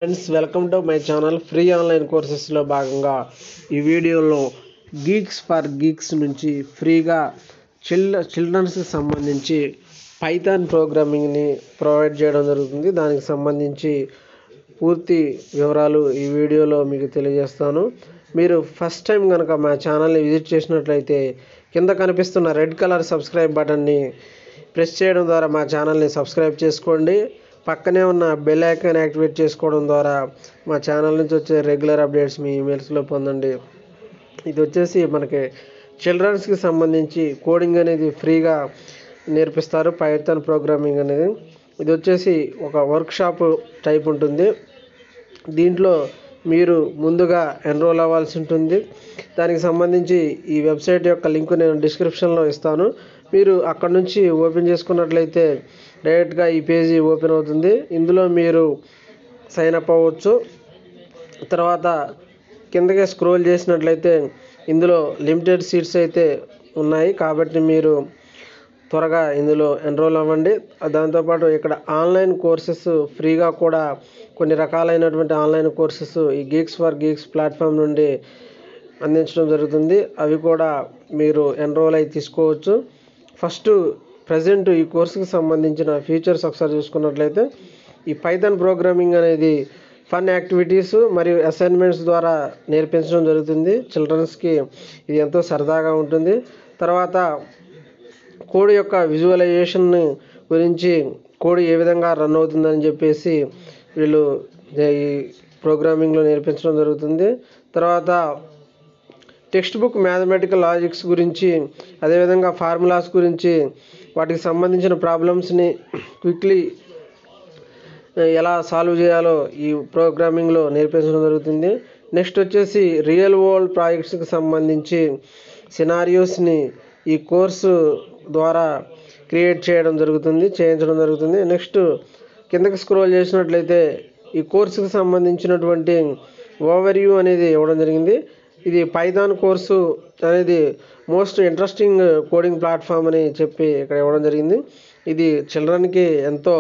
friends welcome to my channel free online కోర్సెస్లో భాగంగా ఈ వీడియోలో గీక్స్ ఫర్ గీక్స్ నుంచి ఫ్రీగా చిల్ చిల్డ్రన్స్కి సంబంధించి పైథాన్ ప్రోగ్రామింగ్ని ప్రొవైడ్ చేయడం జరుగుతుంది దానికి సంబంధించి పూర్తి వివరాలు ఈ వీడియోలో మీకు తెలియజేస్తాను మీరు ఫస్ట్ టైం కనుక మా ఛానల్ని విజిట్ చేసినట్లయితే కింద కనిపిస్తున్న రెడ్ కలర్ సబ్స్క్రైబ్ బటన్ని ప్రెస్ చేయడం ద్వారా మా ఛానల్ని సబ్స్క్రైబ్ చేసుకోండి పక్కనే ఉన్న బెల్ ఐకాన్ యాక్టివేట్ చేసుకోవడం ద్వారా మా ఛానల్ నుంచి వచ్చే రెగ్యులర్ అప్డేట్స్ మీ ఈమెయిల్స్లో పొందండి ఇది వచ్చేసి మనకి చిల్డ్రన్స్కి సంబంధించి కోడింగ్ అనేది ఫ్రీగా నేర్పిస్తారు పైథాన్ ప్రోగ్రామింగ్ అనేది ఇది వచ్చేసి ఒక వర్క్షాప్ టైప్ ఉంటుంది దీంట్లో మీరు ముందుగా ఎన్రోల్ అవ్వాల్సి ఉంటుంది దానికి సంబంధించి ఈ వెబ్సైట్ యొక్క లింక్ నేను డిస్క్రిప్షన్లో ఇస్తాను మీరు అక్కడ నుంచి ఓపెన్ చేసుకున్నట్లయితే డైరెక్ట్గా ఈ పేజీ ఓపెన్ అవుతుంది ఇందులో మీరు సైన్ అప్ అవ్వచ్చు తర్వాత కిందకే స్క్రోల్ చేసినట్లయితే ఇందులో లిమిటెడ్ సీట్స్ అయితే ఉన్నాయి కాబట్టి మీరు త్వరగా ఇందులో ఎన్రోల్ అవ్వండి దాంతోపాటు ఇక్కడ ఆన్లైన్ కోర్సెస్ ఫ్రీగా కూడా కొన్ని రకాలైనటువంటి ఆన్లైన్ కోర్సెస్ ఈ గీక్స్ ఫర్ గీక్స్ ప్లాట్ఫామ్ నుండి అందించడం జరుగుతుంది అవి కూడా మీరు ఎన్రోల్ అయి తీసుకోవచ్చు ఫస్ట్ ప్రజెంట్ ఈ కోర్సుకి సంబంధించిన ఫీచర్స్ ఒకసారి చూసుకున్నట్లయితే ఈ పైథాన్ ప్రోగ్రామింగ్ అనేది ఫన్ యాక్టివిటీస్ మరియు అసైన్మెంట్స్ ద్వారా నేర్పించడం జరుగుతుంది చిల్డ్రన్స్కి ఇది ఎంతో సరదాగా ఉంటుంది తర్వాత కోడ్ యొక్క విజువలైజేషన్ గురించి కోడ్ ఏ విధంగా రన్ అవుతుందని చెప్పేసి వీళ్ళు ఈ ప్రోగ్రామింగ్లో నేర్పించడం జరుగుతుంది తర్వాత టెక్స్ట్ బుక్ మ్యాథమెటికల్ లాజిక్స్ గురించి అదేవిధంగా ఫార్ములాస్ గురించి వాటికి సంబంధించిన ప్రాబ్లమ్స్ని క్విక్లీ ఎలా సాల్వ్ చేయాలో ఈ ప్రోగ్రామింగ్లో నేర్పించడం జరుగుతుంది నెక్స్ట్ వచ్చేసి రియల్ వరల్డ్ ప్రాజెక్ట్స్కి సంబంధించి సినారియోస్ని ఈ కోర్సు ద్వారా క్రియేట్ చేయడం జరుగుతుంది చేయించడం జరుగుతుంది నెక్స్ట్ కిందకి స్క్రోల్ చేసినట్లయితే ఈ కోర్సుకి సంబంధించినటువంటి ఓవర్వ్యూ అనేది ఇవ్వడం జరిగింది ఇది పైథాన్ కోర్సు అనేది మోస్ట్ ఇంట్రెస్టింగ్ కోడింగ్ ప్లాట్ఫామ్ అని చెప్పి ఇక్కడ ఇవ్వడం జరిగింది ఇది చిల్డ్రన్కి ఎంతో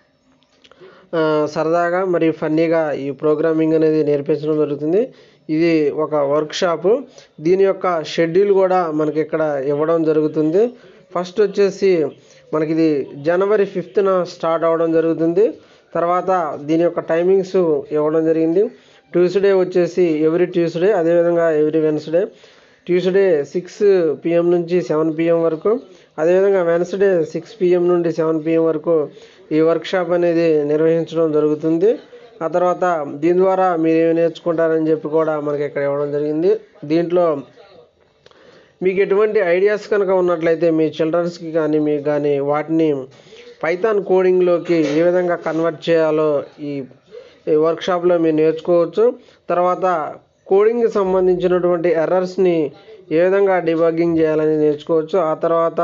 సరదాగా మరియు ఫన్నీగా ఈ ప్రోగ్రామింగ్ అనేది నేర్పించడం జరుగుతుంది ఇది ఒక వర్క్షాపు దీని యొక్క షెడ్యూల్ కూడా మనకి ఇక్కడ ఇవ్వడం జరుగుతుంది ఫస్ట్ వచ్చేసి మనకి ఇది జనవరి ఫిఫ్త్న స్టార్ట్ అవ్వడం జరుగుతుంది తర్వాత దీని యొక్క టైమింగ్స్ ఇవ్వడం జరిగింది ట్యూస్డే వచ్చేసి ఎవ్రీ ట్యూస్డే అదేవిధంగా every Wednesday Tuesday six PM నుంచి సెవెన్ పిఎం వరకు అదేవిధంగా వెన్స్డే సిక్స్ పిఎం నుండి సెవెన్ పిఎం వరకు ఈ వర్క్షాప్ అనేది నిర్వహించడం జరుగుతుంది ఆ తర్వాత దీని ద్వారా మీరు ఏమి నేర్చుకుంటారని చెప్పి కూడా మనకి ఇక్కడ ఇవ్వడం జరిగింది దీంట్లో మీకు ఎటువంటి ఐడియాస్ కనుక ఉన్నట్లయితే మీ చిల్డ్రన్స్కి కానీ మీకు కానీ వాటిని పైథాన్ కోడింగ్లోకి ఏ విధంగా కన్వర్ట్ చేయాలో ఈ వర్క్షాప్లో మీరు నేర్చుకోవచ్చు తర్వాత కోడింగ్కి సంబంధించినటువంటి ఎర్రర్స్ని ఏ విధంగా డిబగ్గింగ్ చేయాలని నేర్చుకోవచ్చు ఆ తర్వాత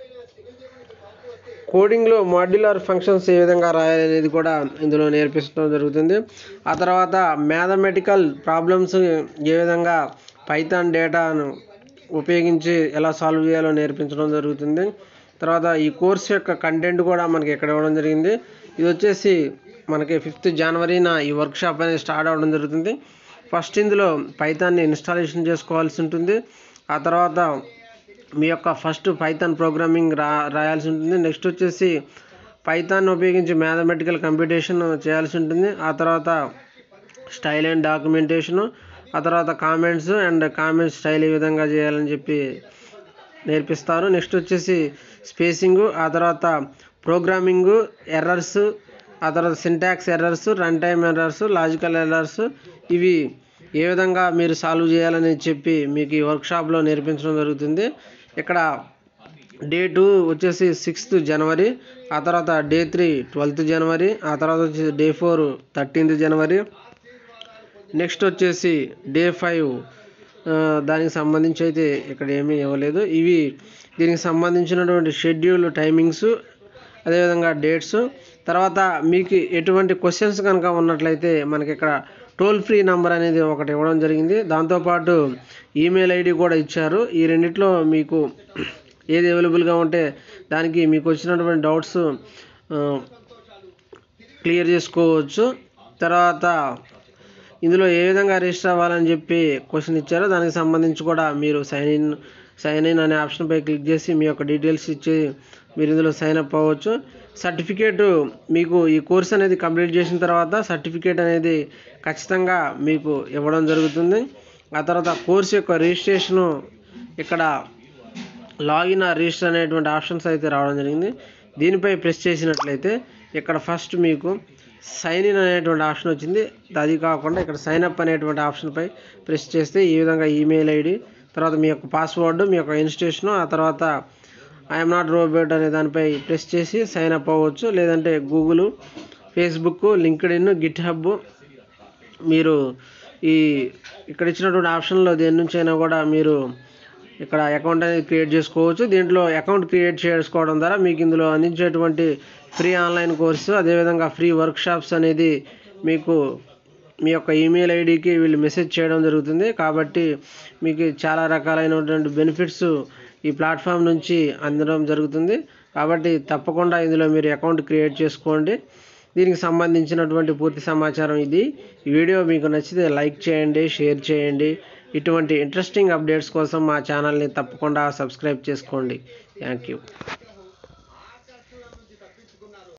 కోడింగ్లో మాడ్యులర్ ఫంక్షన్స్ ఏ విధంగా రాయాలనేది కూడా ఇందులో నేర్పించడం జరుగుతుంది ఆ తర్వాత మ్యాథమెటికల్ ప్రాబ్లమ్స్ ఏ విధంగా పైథాన్ డేటాను ఉపయోగించి ఎలా సాల్వ్ చేయాలో నేర్పించడం జరుగుతుంది తర్వాత ఈ కోర్స్ యొక్క కంటెంట్ కూడా మనకి ఇక్కడ ఇవ్వడం జరిగింది ఇది వచ్చేసి మనకి ఫిఫ్త్ జనవరిన ఈ వర్క్షాప్ అనేది స్టార్ట్ అవ్వడం జరుగుతుంది ఫస్ట్ ఇందులో పైథాన్ని ఇన్స్టాలేషన్ చేసుకోవాల్సి ఉంటుంది ఆ తర్వాత మీ యొక్క ఫస్ట్ పైథాన్ ప్రోగ్రామింగ్ రా రాయాల్సి ఉంటుంది నెక్స్ట్ వచ్చేసి పైథాన్ ఉపయోగించి మ్యాథమెటికల్ కంప్యూటేషన్ చేయాల్సి ఉంటుంది ఆ తర్వాత స్టైల్ అండ్ డాక్యుమెంటేషను ఆ తర్వాత కామెంట్స్ అండ్ కామెంట్స్ స్టైల్ ఏ విధంగా చేయాలని చెప్పి నేర్పిస్తారు నెక్స్ట్ వచ్చేసి స్పేసింగు ఆ తర్వాత ప్రోగ్రామింగు ఎర్రర్స్ ఆ తర్వాత syntax errors run time errors logical errors ఇవి ఏ విధంగా మీరు సాల్వ్ చేయాలని చెప్పి మీకు ఈ వర్క్షాప్లో నేర్పించడం జరుగుతుంది ఇక్కడ డే టూ వచ్చేసి సిక్స్త్ జనవరి ఆ తర్వాత డే త్రీ ట్వెల్త్ జనవరి ఆ తర్వాత వచ్చేసి day four thirteenth January next వచ్చేసి డే ఫైవ్ దానికి సంబంధించి అయితే ఇక్కడ ఏమీ ఇవ్వలేదు ఇవి దీనికి సంబంధించినటువంటి షెడ్యూల్ టైమింగ్స్ అదేవిధంగా డేట్స్ తర్వాత మీకు ఎటువంటి క్వశ్చన్స్ కనుక ఉన్నట్లయితే మనకి ఇక్కడ టోల్ ఫ్రీ నెంబర్ అనేది ఒకటి ఇవ్వడం జరిగింది దాంతోపాటు ఈమెయిల్ ఐడి కూడా ఇచ్చారు ఈ రెండిట్లో మీకు ఏది అవైలబుల్గా ఉంటే దానికి మీకు వచ్చినటువంటి డౌట్స్ క్లియర్ చేసుకోవచ్చు తర్వాత ఇందులో ఏ విధంగా రిజిస్టర్ అవ్వాలని చెప్పి క్వశ్చన్ ఇచ్చారో దానికి సంబంధించి కూడా మీరు సైన్ ఇన్ సైన్ ఇన్ అనే ఆప్షన్పై క్లిక్ చేసి మీ యొక్క డీటెయిల్స్ ఇచ్చి మీరు ఇందులో సైన్ అప్ అవ్వచ్చు సర్టిఫికేట్ మీకు ఈ కోర్స్ అనేది కంప్లీట్ చేసిన తర్వాత సర్టిఫికేట్ అనేది ఖచ్చితంగా మీకు ఇవ్వడం జరుగుతుంది ఆ తర్వాత కోర్స్ యొక్క రిజిస్ట్రేషను ఇక్కడ లాగిన్ ఆ రిజిస్టర్ అనేటువంటి ఆప్షన్స్ అయితే రావడం జరిగింది దీనిపై ప్రెస్ చేసినట్లయితే ఇక్కడ ఫస్ట్ మీకు సైన్ ఇన్ అనేటువంటి ఆప్షన్ వచ్చింది అది కాకుండా ఇక్కడ సైన్ అప్ అనేటువంటి ఆప్షన్పై ప్రెస్ చేస్తే ఈ విధంగా ఈమెయిల్ ఐడి తర్వాత మీ యొక్క పాస్వర్డ్ మీ యొక్క ఇన్స్టిట్యూషన్ ఆ తర్వాత ఐఎమ్ నాట్ రోబోట్ అనే దానిపై ప్రెస్ చేసి సైన్ అప్ అవ్వచ్చు లేదంటే Google Facebook LinkedIn GitHub మీరు ఈ ఇక్కడ ఇచ్చినటువంటి ఆప్షన్లో దేని నుంచి అయినా కూడా మీరు ఇక్కడ అకౌంట్ అనేది క్రియేట్ చేసుకోవచ్చు దీంట్లో అకౌంట్ క్రియేట్ చేసుకోవడం ద్వారా మీకు ఇందులో అందించేటువంటి ఫ్రీ ఆన్లైన్ కోర్సు అదేవిధంగా ఫ్రీ వర్క్ షాప్స్ అనేది మీకు మీ యొక్క ఈమెయిల్ ఐడికి వీళ్ళు మెసేజ్ చేయడం జరుగుతుంది కాబట్టి మీకు చాలా రకాలైనటువంటి బెనిఫిట్స్ ఈ ప్లాట్ఫామ్ నుంచి అందడం జరుగుతుంది కాబట్టి తప్పకుండా ఇందులో మీరు అకౌంట్ క్రియేట్ చేసుకోండి దీనికి సంబంధించినటువంటి పూర్తి సమాచారం ఇది ఈ వీడియో మీకు నచ్చితే లైక్ చేయండి షేర్ చేయండి ఇటువంటి ఇంట్రెస్టింగ్ అప్డేట్స్ కోసం మా ఛానల్ని తప్పకుండా సబ్స్క్రైబ్ చేసుకోండి థ్యాంక్ యూ